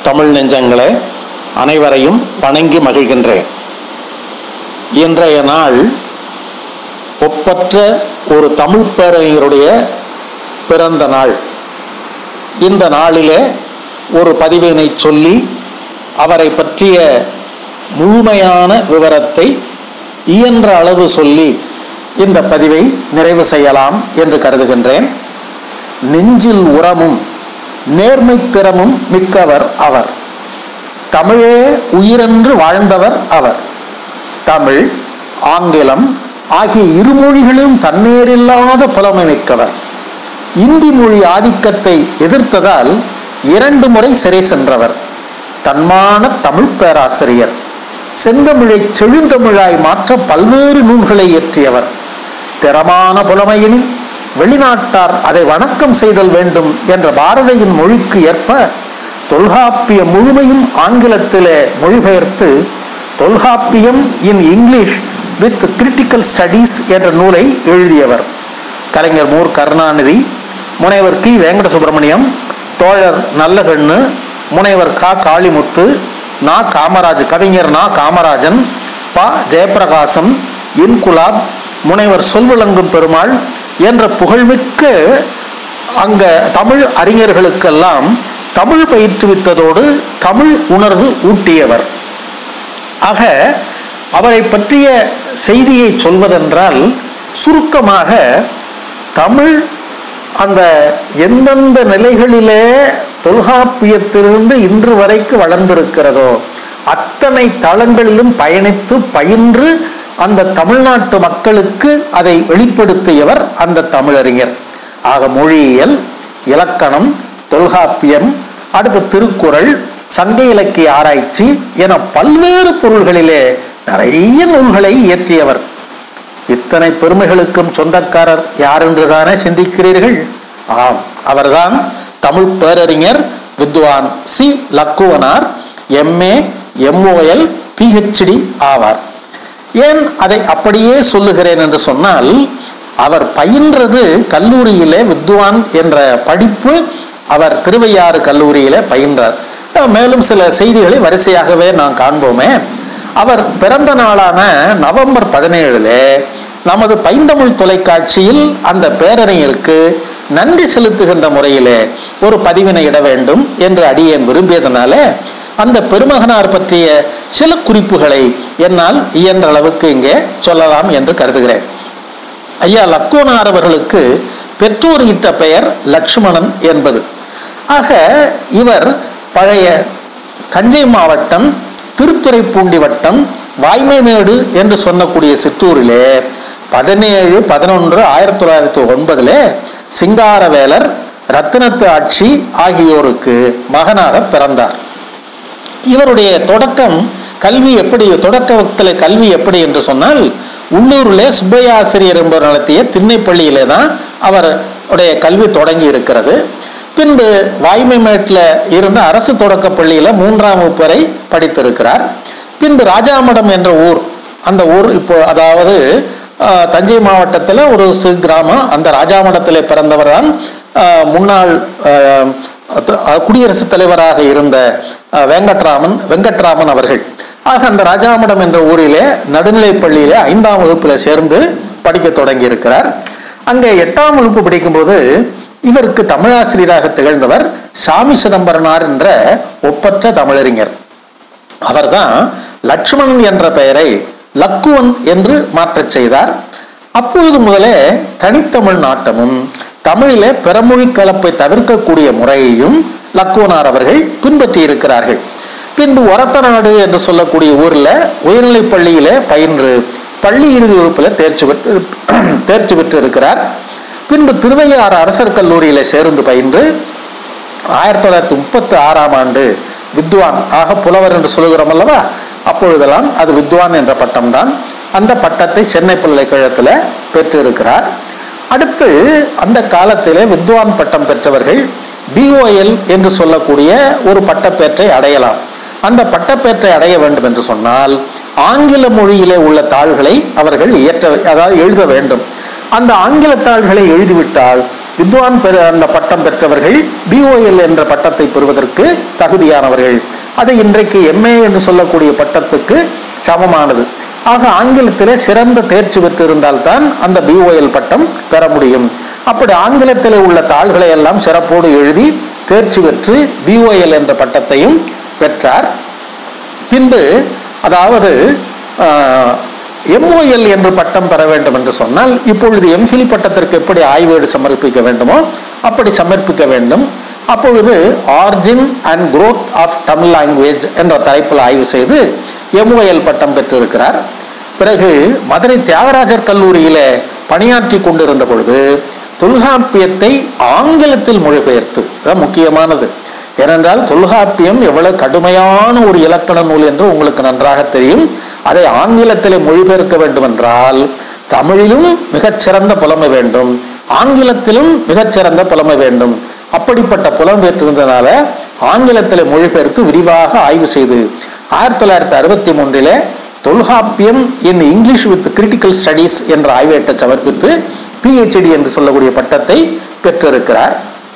தமிழ் நெஞ்சங்களே அனைவரையும் வணங்கி மகிழ்கின்றேன் இன்றைய நாள் ஒப்பற்ற ஒரு தமிழ் பேரறிஞருடைய பிறந்த நாள் இந்த நாளிலே ஒரு பதிவினை சொல்லி அவரை பற்றிய முழுமையான விவரத்தை இயன்ற அளவு சொல்லி இந்த பதிவை நிறைவு செய்யலாம் என்று கருதுகின்றேன் நெஞ்சில் உரமும் நேர்மை திறமும் மிக்கவர் அவர் தமிழே உயிரென்று வாழ்ந்தவர் அவர் தமிழ் ஆங்கிலம் ஆகிய இருமொழிகளும் தன்னேரில்லாத புலமை மிக்கவர் இந்தி மொழி ஆதிக்கத்தை எதிர்த்ததால் இரண்டு முறை சிறை சென்றவர் தன்மான தமிழ் பேராசிரியர் செந்தமிழை செழுந்தமிழாய் மாற்ற பல்வேறு நூல்களை இயற்றியவர் திறமான புலமையினில் வெளிநாட்டார் அதை வணக்கம் செய்தல் வேண்டும் என்ற பாரதியின் மொழிக்கு ஏற்ப தொல்காப்பிய முழுமையும் ஆங்கிலத்திலே மொழிபெயர்த்து Tolkappiyam in English with critical studies என்ற நூலை எழுதியவர் கலைஞர் மூர் கருணாநிதி முனைவர் கி வெங்கட சுப்பிரமணியம் தோழர் நல்லகண்ணு முனைவர் கா காளிமுத்து நா காமராஜ் கவிஞர் நா காமராஜன் ப ஜெயப்பிரகாசம் இன்குலாப் முனைவர் சொல்விளங்கும் பெருமாள் என்ற புகழ்மிக்க அங்க தமிழ் அறிஞர்களுக்கெல்லாம் தமிழ் பயிற்றுவித்ததோடு தமிழ் உணர்வு ஊட்டியவர் ஆக அவரை பற்றிய செய்தியை சொல்வதென்றால் சுருக்கமாக தமிழ் அந்த எந்தெந்த நிலைகளிலே தொல்காப்பியத்திலிருந்து இன்று வரைக்கு வளர்ந்திருக்கிறதோ அத்தனை தளங்களிலும் பயணித்து பயின்று அந்த தமிழ்நாட்டு மக்களுக்கு அதை வெளிப்படுத்தியவர் அந்த தமிழறிஞர் ஆக மொழியியல் இலக்கணம் தொல்காப்பியம் அடுத்து திருக்குறள் சங்க இலக்கிய ஆராய்ச்சி என பல்வேறு பொருள்களிலே நிறைய நூல்களை இயற்றியவர் இத்தனை பெருமைகளுக்கும் சொந்தக்காரர் யார் என்றுதானே சிந்திக்கிறீர்கள் ஆம் அவர்தான் தமிழ் பேரறிஞர் வித்வான் C Lakkuvanar MA MOL PhD ஆவார் ஏன் அதை அப்படியே சொல்லுகிறேன் என்று சொன்னால் அவர் பயின்றது கல்லூரியிலே வித்வான் என்ற படிப்பு அவர் திருவையாறு கல்லூரியிலே பயின்றார் மேலும் சில செய்திகளை வரிசையாகவே நாம் காண்போமே அவர் பிறந்த நாளான நவம்பர் பதினேழுல நமது பைந்தமிழ் தொலைக்காட்சியில் அந்த பேரறிஞருக்கு நன்றி செலுத்துகின்ற முறையிலே ஒரு பதிவினை இட வேண்டும் என்று அடியேன் விரும்பியதனால அந்த பெருமகனார் பற்றிய சில குறிப்புகளை என்னால் இயன்ற அளவுக்கு இங்கே சொல்லலாம் என்று கருதுகிறேன் ஐயா லக்கோனார் அவர்களுக்கு பெற்றோர் இட்ட பெயர் லட்சுமணன் என்பது ஆக இவர் பழைய தஞ்சை மாவட்டம் திருத்துறைப்பூண்டி வட்டம் வாய்மைமேடு என்று சொல்லக்கூடிய சிற்றூரிலே பதினேழு பதினொன்று ஆயிரத்தி தொள்ளாயிரத்தி ஒன்பதுல சிங்காரவேலர் ரத்தினத்து ஆட்சி ஆகியோருக்கு மகனாக பிறந்தார் இவருடைய தொடக்கம் கல்வி எப்படி தொடக்கத்தில் கல்வி எப்படி என்று சொன்னால் உள்ளூரிலே சுப்பையா ஆசிரியர் என்பவர் நடத்திய திண்ணைப்பள்ளியிலே தான் அவருடைய கல்வி தொடங்கி இருக்கிறது பின்பு வாய்மைமேட்டில் இருந்த அரசு தொடக்க பள்ளியில் மூன்றாம் வகுப்பு வரை படித்திருக்கிறார் பின்பு ராஜாமடம் என்ற ஊர் அந்த ஊர் இப்போ அதாவது தஞ்சை மாவட்டத்தில் ஒரு சிறு கிராமம் அந்த ராஜாமடத்தில் பிறந்தவர் தான் முன்னாள் குடியரசுத் தலைவராக இருந்த வெங்கட்ராமன் வெங்கட்ராமன் அவர்கள் ஆக அந்த ராஜாமடம் என்ற ஊரிலே நடுநிலைப் பள்ளியிலே ஐந்தாம் வகுப்பில் சேர்ந்து படிக்க தொடங்கி இருக்கிறார் அங்கே எட்டாம் வகுப்பு படிக்கும்போது இவருக்கு தமிழாசிரியராக திகழ்ந்தவர் சாமி சிதம்பரனார் என்ற ஒப்பற்ற தமிழறிஞர் அவர்தான் லட்சுமணன் என்ற பெயரை லக்குவன் என்று மாற்றச் செய்தார் அப்பொழுது முதலே தனித்தமிழ் நாட்டமும் தமிழிலே பிறமொழி கலப்பை தவிர்க்கக்கூடிய முறையையும் லக்குவனார் அவர்கள் பின்பற்றி இருக்கிறார்கள் பின்பு ஒரத்தநாடு என்று சொல்லக்கூடிய ஊரில் உயர்நிலைப் பள்ளியிலே பயின்று பள்ளி இறுதி வகுப்பில் தேர்ச்சி பெற்று தேர்ச்சி பெற்று இருக்கிறார் பின்பு திருவையாறு அரசர் கல்லூரியில சேர்ந்து பயின்று ஆயிரத்தி தொள்ளாயிரத்தி முப்பத்தி ஆறாம் ஆண்டு வித்வான் ஆக புலவர் என்று சொல்லுகிறோம் அல்லவா அப்பொழுதெல்லாம் அது வித்வான் என்ற பட்டம்தான் அந்த பட்டத்தை சென்னை பல்கலைக்கழகத்தில் பெற்றிருக்கிறார் அடுத்து அந்த காலத்திலே வித்வான் பட்டம் பெற்றவர்கள் பிஓஎல் என்று சொல்லக்கூடிய ஒரு பட்டப்பேற்றை அடையலாம் அந்த பட்டப்பேற்றை அடைய வேண்டும் என்று சொன்னால் ஆங்கில மொழியிலே உள்ள தாள்களை அவர்கள் இயற்ற அதாவது எழுத வேண்டும் அந்த ஆங்கில தாள்களை எழுதிவிட்டால் வித்வான் பெற அந்த பட்டம் பெற்றவர்கள் பிஓஎல் என்ற பட்டத்தை பெறுவதற்கு தகுதியானவர்கள் அது இன்றைக்கு எம்ஏ என்று சொல்லக்கூடிய பட்டத்துக்கு சமமானது ஆக ஆங்கிலத்திலே சிறந்த தேர்ச்சி பெற்றிருந்தால்தான் அந்த பிஓஎல் பட்டம் பெற முடியும் அப்படி ஆங்கிலத்திலே உள்ள தாள்களை எல்லாம் சிறப்போடு எழுதி தேர்ச்சி பெற்று பிஓஎல் என்ற பட்டத்தையும் பெற்றார் பின்பு அதாவது எம்ஓஎல் என்று பட்டம் பெற வேண்டும் என்று சொன்னால் இப்பொழுது எம்ஃபில் பட்டத்திற்கு எப்படி ஆய்வேடு சமர்ப்பிக்க வேண்டுமோ அப்படி சமர்ப்பிக்க வேண்டும் அப்பொழுது origin and growth of Tamil language என்ற தலைப்பில் ஆய்வு செய்து எம்ஓஎல் பட்டம் பெற்றிருக்கிறார் பிறகு மதுரை தியாகராஜர் கல்லூரியில பணியாற்றி கொண்டிருந்த பொழுது தொல்காப்பியத்தை ஆங்கிலத்தில் மொழிபெயர்த்து தான் முக்கியமானது ஏனென்றால் தொல்காப்பியம் எவ்வளவு கடுமையான ஒரு இலக்கண நூல் என்று உங்களுக்கு நன்றாக தெரியும் அதை ஆங்கிலத்திலே மொழிபெயர்க்க வேண்டும் என்றால் தமிழிலும் மிகச்சிறந்த புலமை வேண்டும் ஆங்கிலத்திலும் மிகச்சிறந்த புலமை வேண்டும் அப்படிப்பட்ட புலம்பெயர்த்திருந்ததால ஆங்கிலத்திலே மொழிபெயர்த்து விரிவாக ஆய்வு செய்து ஆயிரத்தி தொள்ளாயிரத்தி அறுபத்தி மூன்றிலே Tolkappiyam in English with critical studies என்ற ஆய்வேட்டை சமர்ப்பித்து பிஹெச்டி என்று சொல்லக்கூடிய பட்டத்தை பெற்றிருக்கிறார்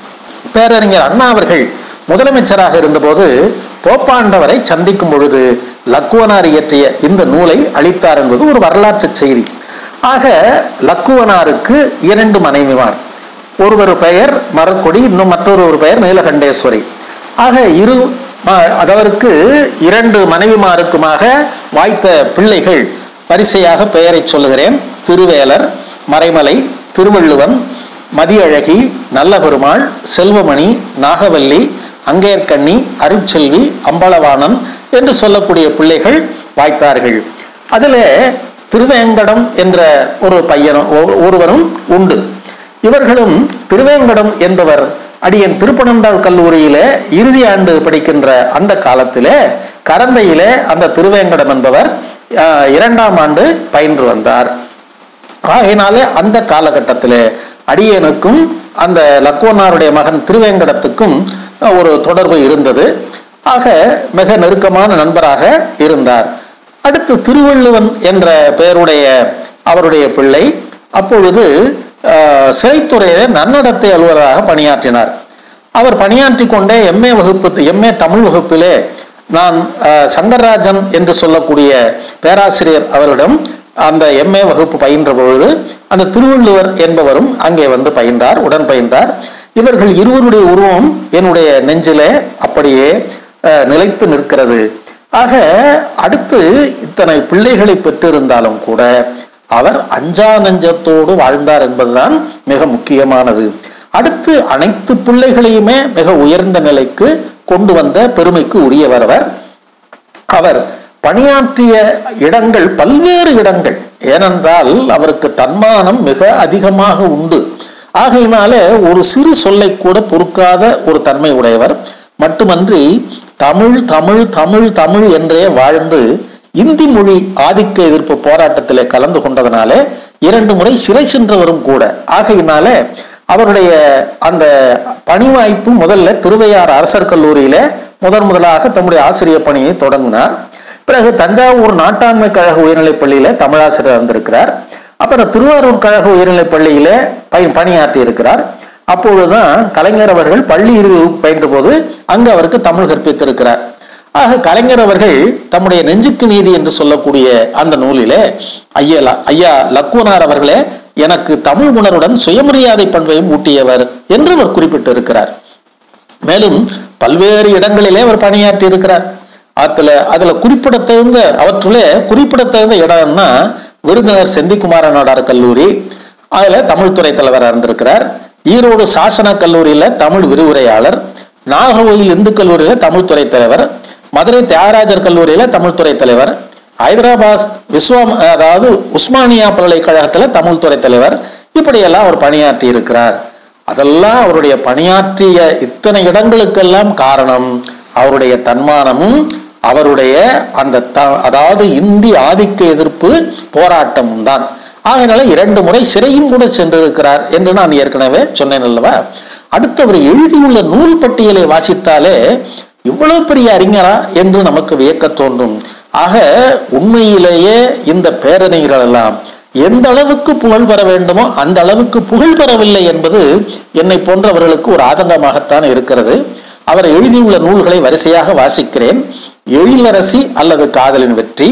பேரறிஞர் அண்ணா அவர்கள் முதலமைச்சராக இருந்தபோது போப்பாண்டவரை சந்திக்கும் பொழுது லக்குவனார் இயற்றிய இந்த நூலை அளித்தார் என்பது ஒரு வரலாற்று செய்தி ஆக லக்குவனாருக்கு இரண்டு மனைவிமார் ஒருவர் பெயர் மரக்கொடி இன்னும் மற்றொரு ஒரு பெயர் நீலகண்டேஸ்வரி ஆக இரு ம- அதவருக்கு இரண்டு மனைவிமாருக்குமாக வாய்த்த பிள்ளைகள் வரிசையாக பெயரை சொல்லுகிறேன் திருவேலர் மறைமலை திருவள்ளுவன் மதியழகி நல்லபெருமாள் செல்வமணி நாகவல்லி அங்கேற்கண்ணி அருட்செல்வி அம்பலவாணன் என்று சொல்லக்கூடிய பிள்ளைகள் வாய்த்தார்கள் அதில் திருவேங்கடம் என்ற ஒரு பையனும் ஒ- ஒருவரும் உண்டு இவர்களும் திருவேங்கடம் என்பவர் அடியன் திருப்பனந்தாள் கல்லூரியிலே இறுதி ஆண்டு படிக்கின்ற அந்த காலத்திலே கரந்தையிலே அந்த திருவேங்கடம் என்பவர் ஆஹ், இரண்டாம் ஆண்டு பயின்று வந்தார் ஆகையினாலே அந்த காலகட்டத்திலே அடியனுக்கும் அந்த லக்குவனாருடைய மகன் திருவேங்கடத்துக்கும் அஹ், ஒரு தொடர்பு இருந்தது ஆக மிக நெருக்கமான நண்பராக இருந்தார் அடுத்து திருவள்ளுவன் என்ற பெயருடைய அவருடைய பிள்ளை அப்பொழுது அஹ், சிறைத்துறையிலே நன்னடத்தை அலுவலராக பணியாற்றினார் அவர் பணியாற்றி கொண்டே எம்ஏ வகுப்பு எம்ஏ தமிழ் வகுப்பிலே நான் அஹ், சங்கர்ராஜன் என்று சொல்லக்கூடிய பேராசிரியர் அவரிடம் அந்த எம்ஏ வகுப்பு பயின்ற பொழுது அந்த திருவள்ளுவர் என்பவரும் அங்கே வந்து பயின்றார் உடன் பயின்றார் இவர்கள் இருவருடைய உருவம் என்னுடைய நெஞ்சிலே அப்படியே அஹ், நிலைத்து நிற்கிறது ஆக அடுத்து இத்தனை பிள்ளைகளை பெற்றிருந்தாலும் கூட அவர் அஞ்சா நெஞ்சத்தோடு வாழ்ந்தார் என்பதுதான் மிக முக்கியமானது அடுத்து அனைத்து பிள்ளைகளையுமே மிக உயர்ந்த நிலைக்கு கொண்டு வந்த பெருமைக்கு உரியவர் அவர் அவர் பணியாற்றிய இடங்கள் பல்வேறு இடங்கள் ஏனென்றால் அவருக்கு தன்மானம் மிக அதிகமாக உண்டு ஆகையினால ஒரு சிறு சொல்லை கூட பொறுக்காத ஒரு தன்மை உடையவர் மட்டுமன்றி தமிழ் தமிழ் தமிழ் தமிழ் என்றே வாழ்ந்து இந்தி மொழி ஆதிக்க எதிர்ப்பு போராட்டத்திலே கலந்து கொண்டதனாலே இரண்டு முறை சிறை சென்றவரும் கூட ஆகையினால அவருடைய அந்த பணி வாய்ப்பு முதல்ல திருவையாறு அரசர் கல்லூரியில முதன் முதலாக தம்முடைய ஆசிரியர் பணியை தொடங்கினார் பிறகு தஞ்சாவூர் நாட்டாண்மை கழக உயர்நிலைப் பள்ளியில தமிழாசிரியர் இருந்திருக்கிறார் அப்புறம் திருவாரூர் கழக உயர்நிலைப் பள்ளியில பணி பணியாற்றி இருக்கிறார் அப்பொழுதுதான் கலைஞர் அவர்கள் பள்ளி இறுதி வகுப்பு பயின்ற போது அங்கு அவருக்கு தமிழ் கற்பித்திருக்கிறார் ஆக கலைஞர் அவர்கள் தம்முடைய நெஞ்சுக்கு நீதி என்று சொல்லக்கூடிய அந்த நூலிலே ஐயா ல- ஐயா லக்குவனார் அவர்களே எனக்கு தமிழ் உணர்வுடன் சுயமரியாதை பண்பையும் ஊட்டியவர் என்று அவர் குறிப்பிட்டிருக்கிறார் மேலும் பல்வேறு இடங்களிலே அவர் பணியாற்றி இருக்கிறார் அதுல அதுல குறிப்பிடத்தகுந்த அவற்றுலே குறிப்பிடத்தகுந்த இடம்னா விருதுநகர் செந்திக்குமார நாடார் கல்லூரி அதுல தமிழ்துறை தலைவராக இருந்திருக்கிறார் ஈரோடு சாசன கல்லூரியில தமிழ் விரிவுரையாளர் நாகர்கோயில் இந்து கல்லூரியில தமிழ்துறை தலைவர் மதுரை தியாகராஜர் கல்லூரியில தமிழ்துறை தலைவர் ஹைதராபாத் விஸ்வம் அதாவது உஸ்மானியா பல்கலைக்கழகத்துல தமிழ்துறை தலைவர் இப்படியெல்லாம் அவர் பணியாற்றி இருக்கிறார் அதெல்லாம் அவருடைய பணியாற்றிய இத்தனை இடங்களுக்கெல்லாம் காரணம் அவருடைய தன்மானமும் அவருடைய அந்த த- அதாவது இந்தி ஆதிக்க எதிர்ப்பு போராட்டமும் தான் ஆகையினால இரண்டு முறை சிறையும் கூட சென்றிருக்கிறார் என்று நான் ஏற்கனவே சொன்னேன் அல்லவா அடுத்து அவர் எழுதியுள்ள நூல் பட்டியலை வாசித்தாலே இவ்வளவு பெரிய அறிஞரா என்று நமக்கு வியக்க தோன்றும் ஆக உண்மையிலேயே இந்த பேரறிஞர்கள் எல்லாம் எந்த அளவுக்கு புகழ் பெற வேண்டுமோ அந்த அளவுக்கு புகழ் பெறவில்லை என்பது என்னை போன்றவர்களுக்கு ஒரு ஆதங்கமாகத்தான் இருக்கிறது அவர் எழுதியுள்ள நூல்களை வரிசையாக வாசிக்கிறேன் எழிலரசி அல்லது காதலின் வெற்றி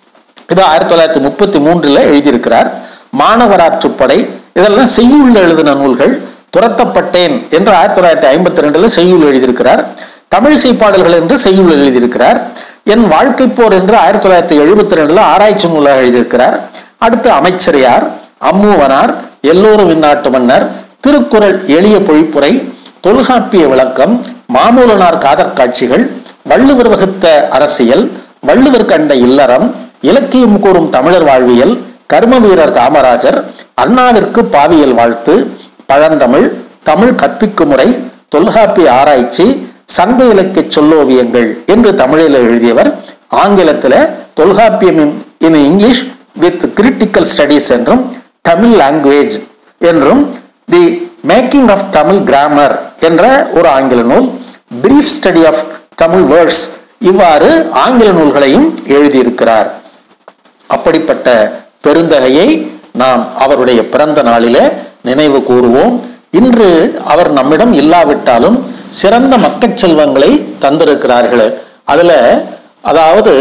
இது ஆயிரத்தி தொள்ளாயிரத்தி முப்பத்தி மூன்றுல எழுதியிருக்கிறார் மாணவராற்றுப்படை இதெல்லாம் செய்யுள் எழுதின நூல்கள் துரத்தப்பட்டேன் என்று ஆயிரத்தி தொள்ளாயிரத்தி ஐம்பத்தி ரெண்டுல செய்யுள் எழுதியிருக்கிறார் தமிழிசை பாடல்கள் என்று செய்யுள் எழுதியிருக்கிறார் என் வாழ்க்கை போர் என்று ஆயிரத்தி தொள்ளாயிரத்தி எழுபத்தி ரெண்டுல ஆராய்ச்சி நூலாக எழுதியிருக்கிறார் அடுத்து அமைச்சரையார் அம்மூவனார் எல்லோரும் இந்நாட்டு மன்னர் திருக்குறள் எளிய பொழிப்புரை தொல்காப்பிய விளக்கம் மாமூலனார் காதற் காட்சிகள் வள்ளுவர் வகுத்த அரசியல் வள்ளுவர் கண்ட இல்லறம் இலக்கியம் கூறும் தமிழர் வாழ்வியல் கர்ம வீரர் காமராஜர் அண்ணாவிற்கு பாவியல் வாழ்த்து பழந்தமிழ் தமிழ் கற்பிக்கும் முறை தொல்காப்பிய ஆராய்ச்சி சங்க இலக்கிய சொல்லோவியங்கள் என்று தமிழில் எழுதியவர் ஆங்கிலத்தில் Tolkappiyam in English with critical studies என்றும் தமிழ் லாங்குவேஜ் என்றும் the making of Tamil grammar என்ற ஒரு ஆங்கில நூல் brief study of Tamil words இவ்வாறு ஆங்கில நூல்களையும் எழுதியிருக்கிறார் அப்படிப்பட்ட பெருந்தகையை நாம் அவருடைய பிறந்த நாளிலே நினைவு கூறுவோம் இன்று அவர் நம்மிடம் இல்லாவிட்டாலும் சிறந்த மக்கள் செல்வங்களை தந்திருக்கிறார்கள் அதுல அதாவது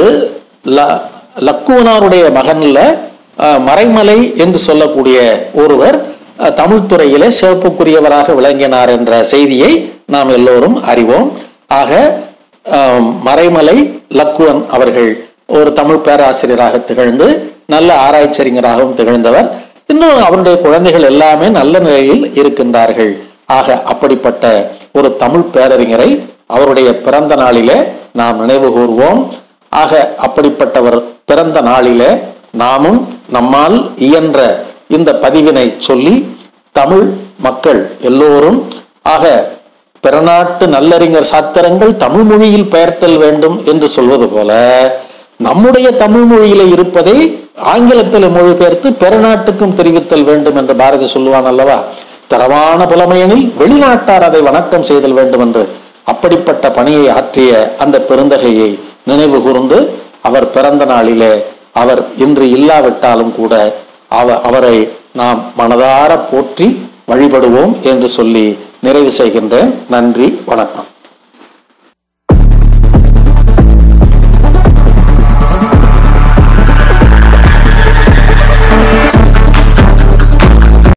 ல- லக்குவனாருடைய மகன்ல அஹ், மறைமலை என்று சொல்லக்கூடிய ஒருவர் அஹ், தமிழ் துறையிலே சிறப்புக்குரியவராக விளங்கினார் என்ற செய்தியை நாம் எல்லோரும் அறிவோம் ஆக அஹ், மறைமலை லக்குவன் அவர்கள் ஒரு தமிழ் பேராசிரியராக திகழ்ந்து நல்ல ஆராய்ச்சியராகவும் திகழ்ந்தவர் இன்னும் அவருடைய குழந்தைகள் எல்லாமே நல்ல நிலையில் இருக்கின்றார்கள் ஆக அப்படிப்பட்ட ஒரு தமிழ் பேரறிஞரை அவருடைய பிறந்த நாளிலே நாம் நினைவு கூர்வோம் ஆக அப்படிப்பட்டவர் பிறந்த நாளிலே நாமும் நம்மால் இயன்ற இந்த பதிவினை சொல்லி தமிழ் மக்கள் எல்லோரும் ஆக பிறநாட்டு நல்லறிஞர் சாத்திரங்கள் தமிழ் மொழியில் பெயர்த்தல் வேண்டும் என்று சொல்வது போல நம்முடைய தமிழ் மொழியில இருப்பதை ஆங்கிலத்தில் மொழிபெயர்த்து பிறநாட்டுக்கும் தெரிவித்தல் வேண்டும் என்று பாரதி சொல்லுவான் அல்லவா தரவான புலமையெனில் வெளிநாட்டார் அதை வணக்கம் செய்தல் வேண்டும் என்று அப்படிப்பட்ட பணியை ஆற்றிய அந்த பெருந்தகையை நினைவு கூர்ந்து அவர் பிறந்த நாளிலே அவர் இன்று இல்லாவிட்டாலும் கூட அவ அவரை நாம் மனதார போற்றி வழிபடுவோம் என்று சொல்லி நிறைவு செய்கின்றேன் நன்றி வணக்கம்